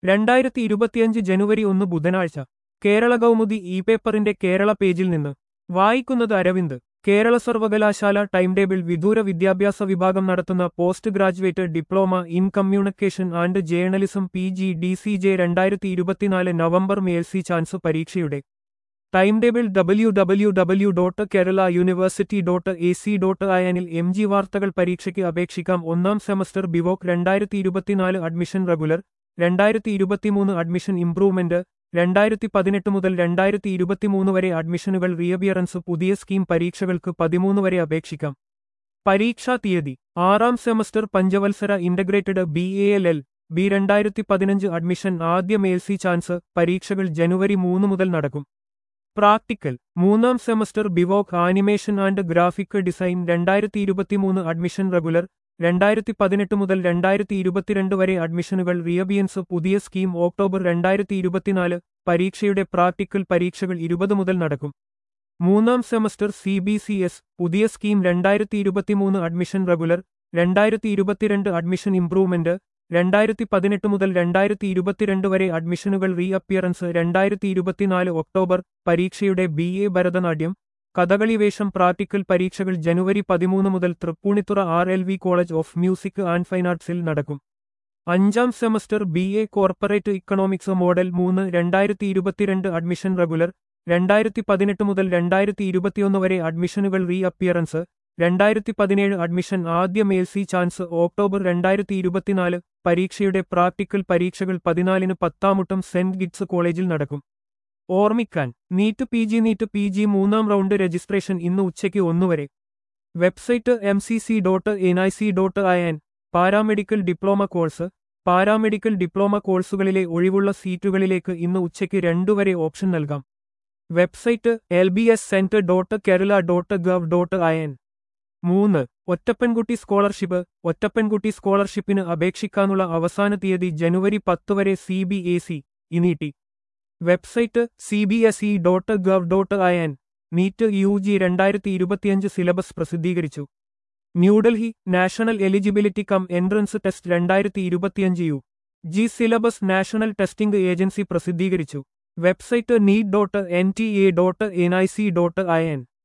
രണ്ടായിരത്തി ഇരുപത്തിയഞ്ച് ജനുവരി ഒന്ന് ബുധനാഴ്ച കേരള കൗമുദി ഇ പേപ്പറിന്റെ കേരള പേജിൽ നിന്ന് വായിക്കുന്നത് അരവിന്ദ് കേരള സർവകലാശാല ടൈം ടേബിൾ വിദൂര വിദ്യാഭ്യാസ വിഭാഗം നടത്തുന്ന post graduate diploma in communication and journalism P G D C J രണ്ടായിരത്തി ഇരുപത്തിനാല് നവംബർ മേൽസി ചാൻസ് പരീക്ഷയുടെ time table W W W dot Kerala university dot A C dot അയനിൽ എം ജി വാർത്തകൾ പരീക്ഷയ്ക്ക് അപേക്ഷിക്കാം ഒന്നാം സെമസ്റ്റർ ബിവോക് രണ്ടായിരത്തി ഇരുപത്തിനാല് അഡ്മിഷൻ റെഗുലർ രണ്ടായിരത്തി ഇരുപത്തിമൂന്ന് അഡ്മിഷൻ ഇംപ്രൂവ്മെന്റ് രണ്ടായിരത്തി പതിനെട്ട് മുതൽ രണ്ടായിരത്തി ഇരുപത്തിമൂന്ന് വരെ അഡ്മിഷനുകൾ റീഅബിയറൻസ് പുതിയ സ്കീം പരീക്ഷകൾക്ക് പതിമൂന്ന് വരെ അപേക്ഷിക്കാം പരീക്ഷാ തീയതി ആറാം സെമസ്റ്റർ പഞ്ചവത്സര integrated B A L L B രണ്ടായിരത്തി പതിനഞ്ച് അഡ്മിഷൻ ആദ്യ മേൽസി ചാൻസ് പരീക്ഷകൾ ജനുവരി മൂന്ന് മുതൽ നടക്കും പ്രാക്ടിക്കൽ മൂന്നാം semester B Voc animation and graphic design രണ്ടായിരത്തി ഇരുപത്തിമൂന്ന് അഡ്മിഷൻ റെഗുലർ രണ്ടായിരത്തി പതിനെട്ട് മുതൽ രണ്ടായിരത്തി ഇരുപത്തിരണ്ട് വരെ അഡ്മിഷനുകൾ റിയബിയൻസ് പുതിയ സ്കീം ഒക്ടോബർ രണ്ടായിരത്തി ഇരുപത്തിനാല് പരീക്ഷയുടെ പ്രാക്ടിക്കൽ പരീക്ഷകൾ ഇരുപത് മുതൽ നടക്കും മൂന്നാം semester C B C S പുതിയ സ്കീം രണ്ടായിരത്തി ഇരുപത്തിമൂന്ന് അഡ്മിഷൻ റെഗുലർ രണ്ടായിരത്തി ഇരുപത്തിരണ്ട് അഡ്മിഷൻ ഇംപ്രൂവ്മെന്റ് രണ്ടായിരത്തി പതിനെട്ട് മുതൽ രണ്ടായിരത്തി ഇരുപത്തിരണ്ട് വരെ അഡ്മിഷനുകൾ റീ അപ്പിയറൻസ് രണ്ടായിരത്തി ഇരുപത്തിനാല് ഒക്ടോബർ പരീക്ഷയുടെ ബി എ ഭരതനാട്യം കഥകളി വേഷം പ്രാക്ടിക്കൽ പരീക്ഷകൾ ജനുവരി പതിമൂന്ന് മുതൽ Tripunithura R L V college of music and fine ആർട്സിൽ നടക്കും അഞ്ചാം semester B A corporate economics model മൂന്ന് രണ്ടായിരത്തി ഇരുപത്തിരണ്ട് അഡ്മിഷൻ റെഗുലർ രണ്ടായിരത്തി പതിനെട്ട് മുതൽ രണ്ടായിരത്തി ഇരുപത്തിയൊന്ന് വരെ അഡ്മിഷനുകൾ റീ അപ്പിയറൻസ് രണ്ടായിരത്തി പതിനേഴ് അഡ്മിഷൻ ആദ്യ മേൽസി ചാൻസ് ഒക്ടോബർ രണ്ടായിരത്തി ഇരുപത്തിനാല് പരീക്ഷയുടെ പ്രാക്ടിക്കൽ പരീക്ഷകൾ പതിനാലിന് പത്താമുട്ടം സെന്റ് ഗിറ്റ്സ് കോളേജിൽ നടക്കും ഓർമ്മിക്കാൻ NEET P G NEET P G മൂന്നാം റൗണ്ട് രജിസ്ട്രേഷൻ ഇന്ന് ഉച്ചയ്ക്ക് ഒന്നുവരെ website M C C dot N I C dot I N paramedical diploma course paramedical diploma കോഴ്സുകളിലെ ഒഴിവുള്ള സീറ്റുകളിലേക്ക് ഇന്ന് ഉച്ചയ്ക്ക് രണ്ടുവരെ ഓപ്ഷൻ നൽകാം website L B S centre dot Kerala dot gov dot I N മൂന്ന് ഒറ്റപ്പെൺകുട്ടി സ്കോളർഷിപ്പ് ഒറ്റപ്പെൺകുട്ടി സ്കോളർഷിപ്പിന് അപേക്ഷിക്കാനുള്ള അവസാന തീയതി ജനുവരി പത്ത് വരെ സി ബി എ സി ഇനീട്ടി website C B S E dot gov dot I N NEET U G രണ്ടായിരത്തി ഇരുപത്തിയഞ്ച് സിലബസ് പ്രസിദ്ധീകരിച്ചു New Delhi national eligibility cum entrance test രണ്ടായിരത്തി ഇരുപത്തിയഞ്ച് U G syllabus national testing agency പ്രസിദ്ധീകരിച്ചു website NEET dot N T A dot N I C dot I N